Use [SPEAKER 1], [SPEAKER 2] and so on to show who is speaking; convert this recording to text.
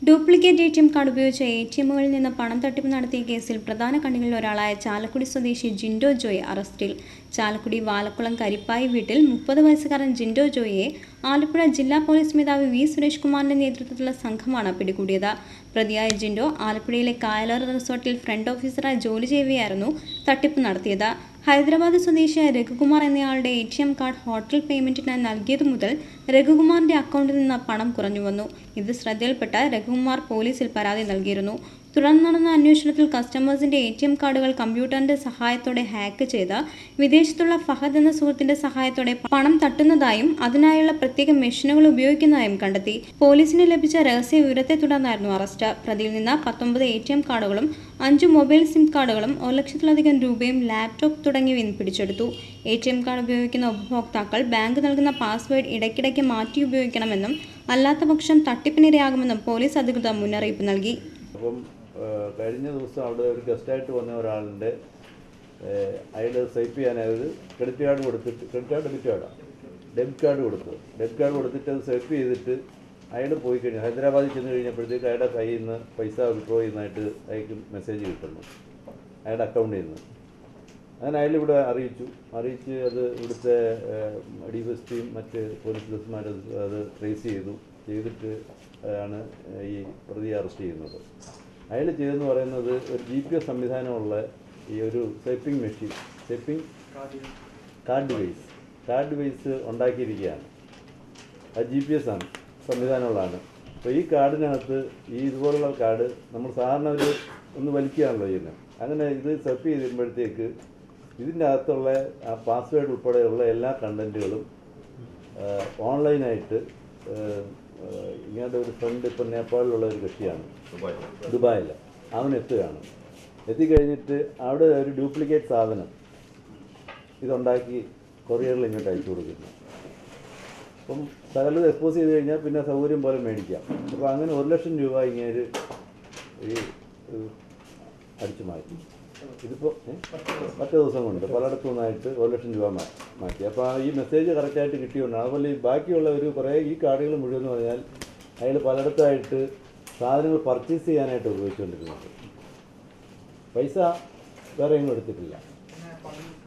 [SPEAKER 1] duplicate A T M card ഉപയോഗിച്ച് A T എമ്മുകളിൽ നിന്ന് പണം തട്ടിപ്പ് നടത്തിയ കേസിൽ പ്രധാന കണ്ണികളിൽ ഒരാളായ ചാലക്കുടി സ്വദേശി ജിൻഡോ ജോയ് അറസ്റ്റിൽ ചാലക്കുടി വാലക്കുളം കരിപ്പായി വീട്ടിൽ മുപ്പത് വയസ്സുകാരൻ ജിൻഡോ ജോയിയെ ആലപ്പുഴ ജില്ലാ പോലീസ് മേധാവി വി സുരേഷ് കുമാറിന്റെ നേതൃത്വത്തിലുള്ള സംഘമാണ് പിടികൂടിയത് പ്രതിയായ ജിൻഡോ ആലപ്പുഴയിലെ കായലോര റിസോർട്ടിൽ ഫ്രണ്ട് ഓഫീസറായി ജോലി ചെയ്യവെയായിരുന്നു തട്ടിപ്പ് നടത്തിയത് ഹൈദരാബാദ് സ്വദേശിയായ രഘുകുമാർ എന്നയാളുടെ A T M card hotel പേയ്മെന്റിനായി നൽകിയതു മുതൽ രഘുകുമാറിന്റെ അക്കൗണ്ടിൽ നിന്ന് പണം കുറഞ്ഞു വന്നു ഇത് ശ്രദ്ധയിൽപ്പെട്ട രഘുകുമാർ പോലീസിൽ പരാതി നൽകിയിരുന്നു തുടർന്ന് നടന്ന അന്വേഷണത്തിൽ കസ്റ്റമേഴ്സിന്റെ എ ടി എം കാർഡുകൾ കമ്പ്യൂട്ടറിന്റെ സഹായത്തോടെ ഹാക്ക് ചെയ്ത് വിദേശത്തുള്ള ഫഹദ് എന്ന സുഹൃത്തിന്റെ സഹായത്തോടെ പണം തട്ടുന്നതായും അതിനായുള്ള പ്രത്യേക മെഷീനുകൾ ഉപയോഗിക്കുന്നതായും കണ്ടെത്തി പോലീസിന് ലഭിച്ച രഹസ്യ വിവരത്തെ തുടർന്നായിരുന്നു അറസ്റ്റ് പ്രതിയിൽ നിന്ന് പത്തൊമ്പത് എ ടി എം കാർഡുകളും അഞ്ച് മൊബൈൽ സിം കാർഡുകളും ഒരു ലക്ഷത്തിലധികം രൂപയും ലാപ്ടോപ്പ് തുടങ്ങിയവയും പിടിച്ചെടുത്തു എ ടി എം കാർഡ് ഉപയോഗിക്കുന്ന ഉപഭോക്താക്കൾ ബാങ്ക് നൽകുന്ന പാസ്വേഡ് ഇടയ്ക്കിടയ്ക്ക് മാറ്റി ഉപയോഗിക്കണമെന്നും അല്ലാത്തപക്ഷം തട്ടിപ്പിനിരയാകുമെന്നും പോലീസ് അധികൃതർ മുന്നറിയിപ്പ് നൽകി
[SPEAKER 2] അപ്പം ആ, കഴിഞ്ഞ ദിവസം അവിടെ ഒരു ഗസ്റ്റായിട്ട് വന്ന ഒരാളുടെ അയാൾ സ്വൈപ്പ് ചെയ്യാനായത് ക്രെഡിറ്റ് കാർഡ് കൊടുത്തിട്ട് ക്രെഡിറ്റ് കാർഡ് ഡെബിറ്റ് കാർഡാണ് ഡെബിറ്റ് കാർഡ് കൊടുത്തു ഡെബിറ്റ് കാർഡ് കൊടുത്തിട്ട് അത് സ്വൈപ്പ് ചെയ്തിട്ട് അയാൾ പോയി കഴിഞ്ഞു ഹൈദരാബാദിൽ ചെന്ന് കഴിഞ്ഞപ്പോഴത്തേക്ക് അയാളുടെ കയ്യിൽ നിന്ന് പൈസ വിഡ്രോ ചെയ്യുന്നതായിട്ട് അയാൾക്ക് മെസ്സേജ് കിട്ടുന്നു അയാളുടെ അക്കൗണ്ടിൽ നിന്ന് അങ്ങനെ അയാൾ ഇവിടെ അറിയിച്ചു അറിയിച്ച് അത് ഇവിടുത്തെ ഡി എസ് പിയും മറ്റ് പോലീസ് ഉദ്യോഗസ്ഥന്മാർ അത് ട്രേസ് ചെയ്തു ചെയ്തിട്ട് ആണ് ഈ പ്രതിയെ അറസ്റ്റ് ചെയ്യുന്നത് അയാൾ ചെയ്തെന്ന് പറയുന്നത് ഒരു ജി പി എസ് സംവിധാനമുള്ള ഈ ഒരു സെപ്പിംഗ് മെഷീൻ സെപ്പിംഗ് കാർഡ് ഡിവൈസ് കാർഡ് ഡിവൈസ് ഉണ്ടാക്കിയിരിക്കുകയാണ് അത് ജി പി എസ് ആണ് സംവിധാനമുള്ളതാണ് അപ്പോൾ ഈ കാർഡിനകത്ത് ഈ ഇതുപോലുള്ള കാർഡ് നമ്മൾ സാധാരണ ഒരു ഒന്ന് വലിക്കുകയാണല്ലോ ചെയ്യുന്നത് അങ്ങനെ ഇത് സെപ്പ് ചെയ്ത് വരുമ്പോഴത്തേക്ക് ഇതിൻ്റെ അകത്തുള്ള ആ പാസ്വേഡ് ഉൾപ്പെടെയുള്ള എല്ലാ കണ്ടൻറ്റുകളും ഓൺലൈനായിട്ട് ഇങ്ങനത്തെ ഒരു ഫ്രണ്ട് ഇപ്പം നേപ്പാളിലുള്ള ഒരു കക്ഷിയാണ് ദുബായിൽ അവൻ എത്തുകയാണ് എത്തിക്കഴിഞ്ഞിട്ട് അവിടെ ഒരു ഡ്യൂപ്ലിക്കേറ്റ് സാധനം ഇതുണ്ടാക്കി കൊറിയറിൽ ഇങ്ങോട്ട് അയച്ചു കൊടുക്കുന്നു അപ്പം സകലത് എക്സ്പോസ് ചെയ്ത് കഴിഞ്ഞാൽ പിന്നെ സൗകര്യം പോലെ മേടിക്കാം അപ്പോൾ അങ്ങനെ ഒരു ലക്ഷം രൂപ ഇങ്ങനെ ഈ ഇത് അടിച്ചു മാറ്റി ഇതിപ്പോൾ പത്ത് ദിവസം കൊണ്ട് പലയിടത്തു നിന്നായിട്ട് ഒരു ലക്ഷം രൂപ മാ- മാറ്റി അപ്പോൾ ഈ മെസ്സേജ് കറക്റ്റായിട്ട് കിട്ടിയോണ്ട് അതുപോലെ ഈ ബാക്കിയുള്ള ഒരു കുറേ ഈ കാർഡുകൾ മുഴുവൻ എന്ന് പറഞ്ഞാൽ അയാൾ പലയിടത്തായിട്ട് സാധനങ്ങൾ പർച്ചേസ് ചെയ്യാനായിട്ട് ഉപയോഗിച്ചുകൊണ്ടിരുന്നത് പൈസ വേറെ എങ്ങും എടുത്തിട്ടില്ല